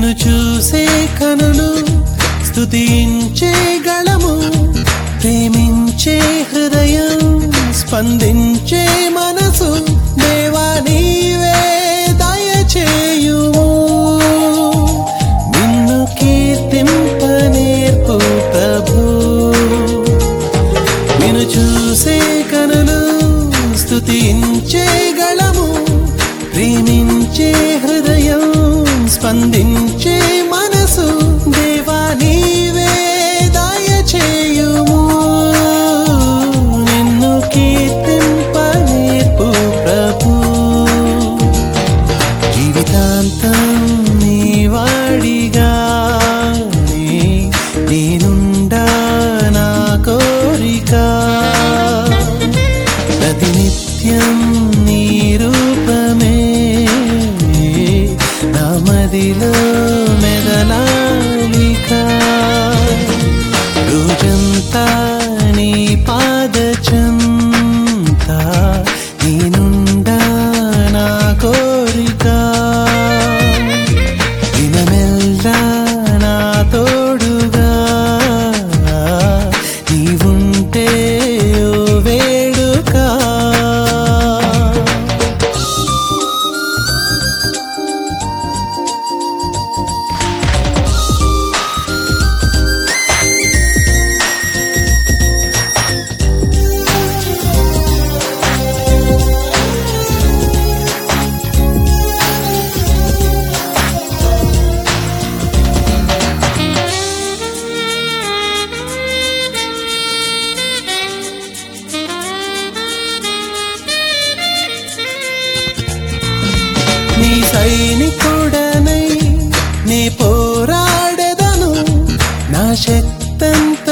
నిన్ను చూసే కనులు స్తుతించే గళము ప్రేమించే హృదయం స్పందించే మనసు దేవా నీవే దయచేయుము నిన్ను కీర్తింప నేర్పు ప్రభు నిన్ను చూసే కనులు స్తుతించే గళము ప్రేమించే హృదయం స్పందించే మనసు దేవా నీవే దయచేయుము నిన్ను కీర్తింప నేర్పు ప్రభు జీవితాంతం నీ వాడిగా నేనుండా నా కోరిక ప్రతినిత్యం నీ రూపమే నా మదిలో మెదలాలిక రోజంతా నీ పాదచంత నేనుండా నా కోరిక దినమెల్లా నా తోడుగా నీవుంటే ఓ వేడుక నీ సైనికుడనై నీ పోరాడెదను నా శక్తంత